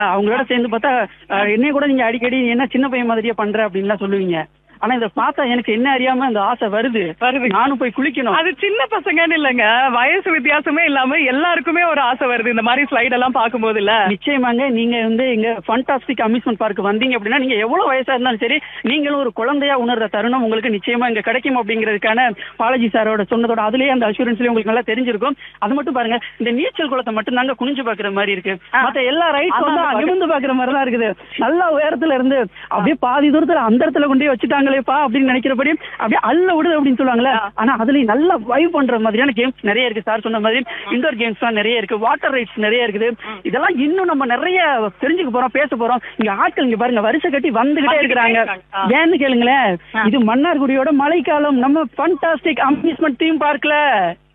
அவங்களோட சேர்ந்து பார்த்தா அஹ், என்னைய கூட நீங்க அடிக்கடி நீ என்ன சின்ன பையன் மாதிரியே பண்ற அப்படின்லாம் சொல்லுவீங்க ஆனா இதை பார்த்தா எனக்கு என்ன அறியாம அந்த ஆசை வருது வருது. நானும் போய் குளிக்கணும் அது சின்ன பசங்கன்னு இல்லைங்க வயசு வித்தியாசமே இல்லாம எல்லாருக்குமே ஒரு ஆசை வருது இந்த மாதிரி ஸ்லைட் எல்லாம் பார்க்கும்போது இல்ல நிச்சயமாங்க நீங்க வந்து எங்க ஃபண்டாஸ்டிக் அம்யூஸ்மெண்ட் பார்க் வந்தீங்க அப்படின்னா நீங்க எவ்வளவு வயசா இருந்தாலும் சரி நீங்களும் ஒரு குழந்தையா உணர்ற தருணம் உங்களுக்கு நிச்சயமா இங்க கிடைக்கும் அப்படிங்கிறதுக்கான பாலாஜி சாரோட சொன்னதோட அதுலயே அந்த அஷூரன்ஸ்லயே உங்களுக்கு நல்லா தெரிஞ்சிருக்கும் அது மட்டும் பாருங்க இந்த நீச்சல் குளத்தை மட்டும் தாங்க குனிஞ்சு பாக்குற மாதிரி இருக்கு மத்த எல்லா ரைட்ஸ் வந்து ஆமா, நிமிந்து பாக்குற மாதிரி தான் இருக்குது நல்ல உயரத்துல இருந்து அப்படியே பாதி தூரத்துல அந்த இடத்துல கொண்டு போய் வச்சுட்டாங்களேப்பா அப்படின்னு நினைக்கிறபடி அப்படியே அள்ள விடுது அப்படின்னு சொல்லுவாங்கல்ல ஆனா அதுலயும் நல்லா வைப் பண்ற மாதிரியான கேம்ஸ் நிறைய இருக்கு சார் சொன்ன மாதிரி இண்டோர் கேம்ஸ் எல்லாம் நிறைய இருக்கு வாட்டர் ரைட்ஸ் நிறைய இருக்குது இதெல்லாம் இன்னும் நம்ம நிறைய தெரிஞ்சுக்க போறோம் பேச போறோம் இங்க ஆட்கள் இங்க பாருங்க வரிசை கட்டி வந்துகிட்டே இருக்கிறாங்க ஆ. ஏன்னு கேளுங்களேன் இது மன்னார்குடியோட மழைக்காலம் நம்ம ஃபண்டாஸ்டிக் அம்யூஸ்மெண்ட் தீம் பார்க்ல